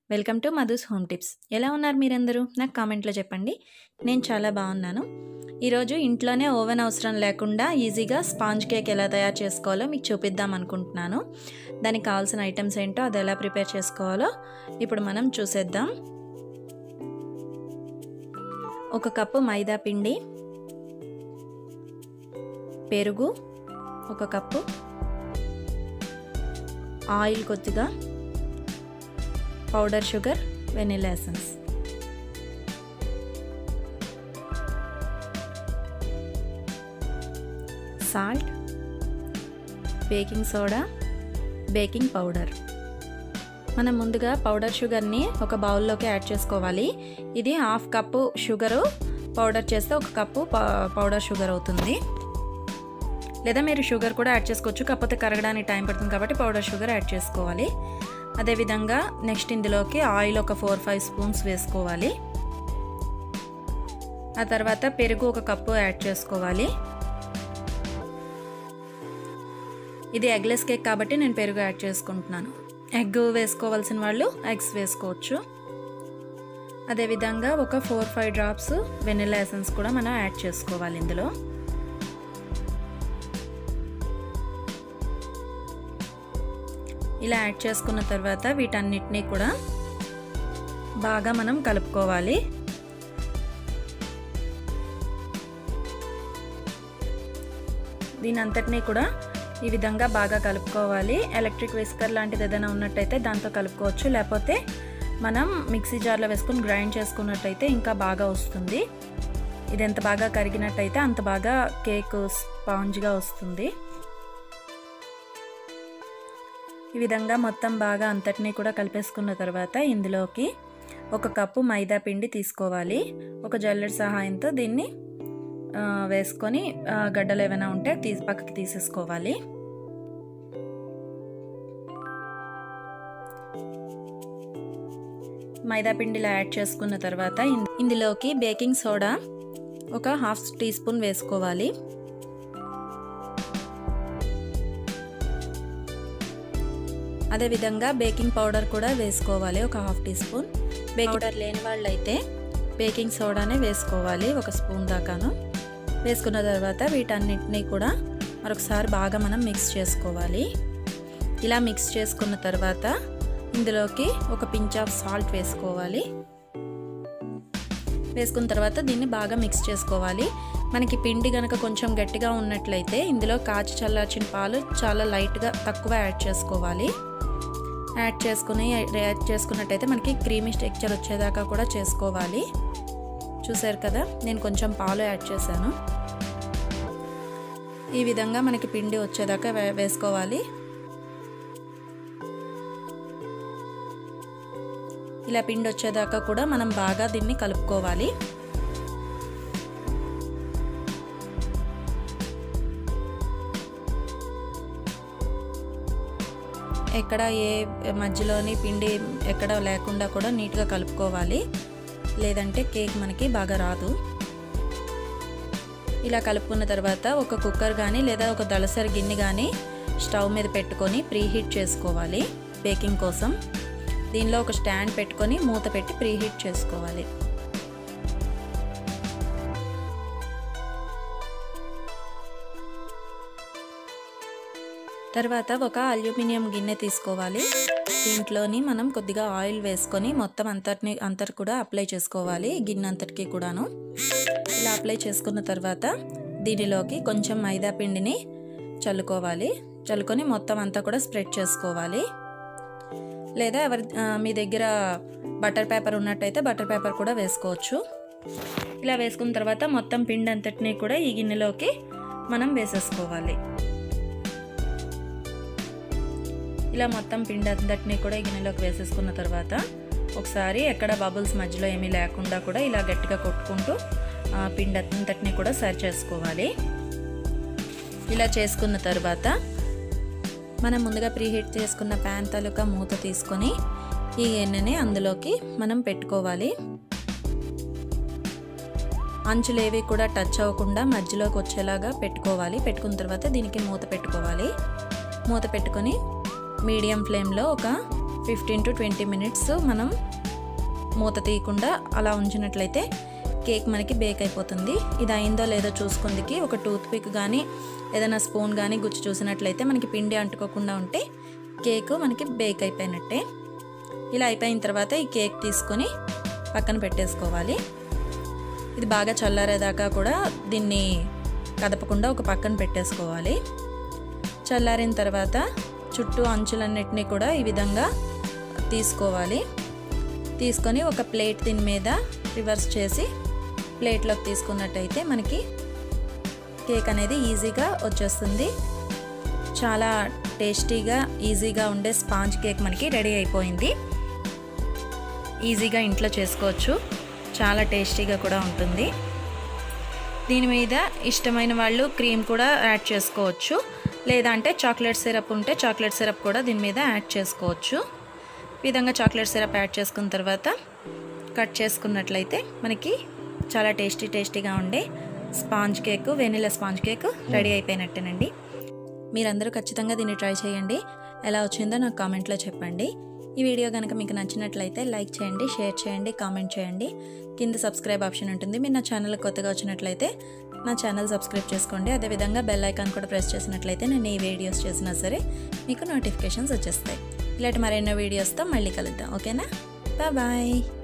welcome to Madhu's home tips ఎలా ఉన్నారు మీరందరూ నాకు కామెంట్లో చెప్పండి నేను చాలా బాగున్నాను ఈరోజు ఇంట్లోనే ఓవెన్ అవసరం లేకుండా ఈజీగా స్పాంజ్ కేక్ ఎలా తయారు చేసుకోవాలో మీకు చూపిద్దాం అనుకుంటున్నాను దానికి కావాల్సిన ఐటమ్స్ ఏంటో అది ఎలా ప్రిపేర్ చేసుకోవాలో ఇప్పుడు మనం చూసేద్దాం ఒక కప్పు మైదా పిండి పెరుగు ఒక కప్పు ఆయిల్ కొద్దిగా powder sugar vanilla essence salt baking soda baking powder మనం ముందుగా పౌడర్ షుగర్ని ఒక బౌల్లోకి యాడ్ చేసుకోవాలి ఇది హాఫ్ కప్పు షుగరు పౌడర్ చేస్తే ఒక కప్పు పౌడర్ షుగర్ అవుతుంది లేదా మీరు షుగర్ కూడా యాడ్ చేసుకోవచ్చు కాకపోతే కరగడానికి టైం పడుతుంది కాబట్టి పౌడర్ షుగర్ యాడ్ చేసుకోవాలి అదేవిధంగా నెక్స్ట్ ఇందులోకి ఆయిల్ ఒక ఫోర్ ఫైవ్ స్పూన్స్ వేసుకోవాలి ఆ తర్వాత పెరుగు ఒక కప్పు యాడ్ చేసుకోవాలి ఇది ఎగ్లెస్ కేక్ కాబట్టి నేను పెరుగు యాడ్ చేసుకుంటున్నాను ఎగ్ వేసుకోవాల్సిన వాళ్ళు ఎగ్స్ వేసుకోవచ్చు అదేవిధంగా ఒక four five drops vanilla essence కూడా మనం యాడ్ చేసుకోవాలి ఇందులో ఇలా యాడ్ చేసుకున్న తర్వాత వీటన్నిటినీ కూడా బాగా మనం కలుపుకోవాలి దీని అంతటినీ కూడా ఈ విధంగా బాగా కలుపుకోవాలి ఎలక్ట్రిక్ విస్కర్ లాంటిది ఏదైనా ఉన్నట్టయితే దాంతో కలుపుకోవచ్చు లేకపోతే మనం మిక్సీ జార్లో వేసుకొని గ్రైండ్ చేసుకున్నట్టయితే ఇంకా బాగా వస్తుంది ఇది ఎంత బాగా కరిగినట్టయితే అంత బాగా కేక్ స్పాంజ్గా వస్తుంది ఈ విధంగా మొత్తం బాగా అంతటినీ కూడా కలిపేసుకున్న తర్వాత ఇందులోకి ఒక కప్పు మైదా పిండి తీసుకోవాలి ఒక జల్లెడ సహాయంతో దీన్ని వేసుకొని గడ్డలు ఏమైనా ఉంటే తీసి పక్కకి తీసేసుకోవాలి మైదా పిండిలో యాడ్ చేసుకున్న తర్వాత ఇందులోకి బేకింగ్ సోడా ఒక హాఫ్ టీ స్పూన్ వేసుకోవాలి అదేవిధంగా బేకింగ్ పౌడర్ కూడా వేసుకోవాలి ఒక half teaspoon baking powder లేని వాళ్ళైతే బేకింగ్ సోడానే వేసుకోవాలి ఒక స్పూన్ దాకాను వేసుకున్న తర్వాత వీటన్నిటినీ కూడా మరొకసారి బాగా మనం మిక్స్ చేసుకోవాలి ఇలా మిక్స్ చేసుకున్న తర్వాత ఇందులోకి ఒక పించ్ ఆఫ్ సాల్ట్ వేసుకోవాలి వేసుకున్న తర్వాత దీన్ని బాగా మిక్స్ చేసుకోవాలి మనకి పిండి కనుక కొంచెం గట్టిగా ఉన్నట్లయితే ఇందులో కాచి చల్లార్చిన పాలు చాలా లైట్గా తక్కువ యాడ్ చేసుకోవాలి యాడ్ చేసుకుని యాడ్ చేసుకున్నట్టయితే మనకి క్రీమీ టెక్చర్ వచ్చేదాకా కూడా చేసుకోవాలి చూసారు కదా నేను కొంచెం పాలు యాడ్ చేశాను ఈ విధంగా మనకి పిండి వచ్చేదాకా వేసుకోవాలి ఇలా పిండి వచ్చేదాకా కూడా మనం బాగా దీన్ని కలుపుకోవాలి ఎక్కడ ఏ మధ్యలోని పిండి ఎక్కడ లేకుండా కూడా నీట్గా కలుపుకోవాలి లేదంటే కేక్ మనకి బాగా రాదు ఇలా కలుపుకున్న తర్వాత ఒక కుక్కర్ కానీ లేదా ఒక దళసరి గిన్నె కానీ స్టవ్ మీద పెట్టుకొని ప్రీహీట్ చేసుకోవాలి బేకింగ్ కోసం దీనిలో ఒక స్టాండ్ పెట్టుకొని మూత పెట్టి ప్రీహీట్ చేసుకోవాలి తర్వాత ఒక అల్యూమినియం గిన్నె తీసుకోవాలి దీంట్లోని మనం కొద్దిగా ఆయిల్ వేసుకొని మొత్తం అంతటిని అంతటి కూడా అప్లై చేసుకోవాలి గిన్నె అంతటికి కూడాను ఇలా అప్లై చేసుకున్న తర్వాత దీనిలోకి కొంచెం మైదా పిండిని చల్లుకోవాలి చల్లుకొని మొత్తం అంతా కూడా స్ప్రెడ్ చేసుకోవాలి లేదా ఎవరి మీ దగ్గర బటర్ పేపర్ ఉన్నట్టయితే బటర్ పేపర్ కూడా వేసుకోవచ్చు ఇలా వేసుకున్న తర్వాత మొత్తం పిండి అంతటినీ కూడా ఈ గిన్నెలోకి మనం వేసేసుకోవాలి ఇలా మొత్తం పిండి అంతటినీ కూడా ఈ గిన్నెలోకి వేసేసుకున్న తర్వాత ఒకసారి ఎక్కడ బబుల్స్ మధ్యలో ఏమీ లేకుండా కూడా ఇలా గట్టిగా కొట్టుకుంటూ పిండి అంతటినీ కూడా సరి చేసుకోవాలి ఇలా చేసుకున్న తర్వాత మనం ముందుగా ప్రీహీట్ చేసుకున్న ప్యాన్ తాలూకా మూత తీసుకొని ఈ ఎన్నెని అందులోకి మనం పెట్టుకోవాలి అంచులేవి కూడా టచ్ అవ్వకుండా మధ్యలోకి వచ్చేలాగా పెట్టుకోవాలి పెట్టుకున్న తర్వాత దీనికి మూత పెట్టుకోవాలి మూత పెట్టుకొని మీడియం ఫ్లేమ్లో ఒక ఫిఫ్టీన్ టు ట్వంటీ మినిట్స్ మనం మూత తీయకుండా అలా ఉంచినట్లయితే కేక్ మనకి బేక్ అయిపోతుంది ఇది అయిందో లేదో చూసుకుందికి ఒక టూత్ పిక్ కానీ ఏదైనా స్పూన్ కానీ గుచ్చి చూసినట్లయితే మనకి పిండి అంటుకోకుండా ఉంటే కేక్ మనకి బేక్ అయిపోయినట్టే ఇలా అయిపోయిన తర్వాత ఈ కేక్ తీసుకొని పక్కన పెట్టేసుకోవాలి ఇది బాగా చల్లారేదాకా కూడా దీన్ని కదపకుండా ఒక పక్కన పెట్టేసుకోవాలి చల్లారిన తర్వాత చుట్టూ అంచులన్నిటినీ కూడా ఈ విధంగా తీసుకోవాలి తీసుకొని ఒక ప్లేట్ దీని మీద రివర్స్ చేసి ప్లేట్లోకి తీసుకున్నట్టయితే మనకి కేక్ అనేది ఈజీగా వచ్చేస్తుంది చాలా టేస్టీగా ఈజీగా ఉండే స్పాంజ్ కేక్ మనకి రెడీ అయిపోయింది ఈజీగా ఇంట్లో చేసుకోవచ్చు చాలా టేస్టీగా కూడా ఉంటుంది దీని మీద ఇష్టమైన వాళ్ళు క్రీమ్ కూడా యాడ్ చేసుకోవచ్చు లేదంటే చాక్లెట్ సిరప్ ఉంటే చాక్లెట్ సిరప్ కూడా దీని మీద యాడ్ చేసుకోవచ్చు ఈ విధంగా చాక్లెట్ సిరప్ యాడ్ చేసుకున్న తర్వాత కట్ చేసుకున్నట్లయితే మనకి చాలా టేస్టీ టేస్టీగా ఉండే sponge cake vanilla sponge cake ready అయిపోయినట్టేనండి మీరందరూ ఖచ్చితంగా దీన్ని ట్రై చేయండి ఎలా వచ్చిందో నాకు కామెంట్లో చెప్పండి ఈ వీడియో కనుక మీకు నచ్చినట్లయితే లైక్ చేయండి షేర్ చేయండి కామెంట్ చేయండి కింద సబ్స్క్రైబ్ ఆప్షన్ ఉంటుంది మీరు నా ఛానల్ కొత్తగా వచ్చినట్లయితే నా ఛానల్ సబ్స్క్రైబ్ చేసుకోండి అదేవిధంగా బెల్ ఐకాన్ కూడా ప్రెస్ చేసినట్లయితే నేను ఏ వీడియోస్ చేసినా సరే మీకు నోటిఫికేషన్స్ వచ్చేస్తాయి ఇలాంటి మరెన్నో వీడియోస్తో మళ్ళీ కలుద్దాం ఓకేనా బాయ్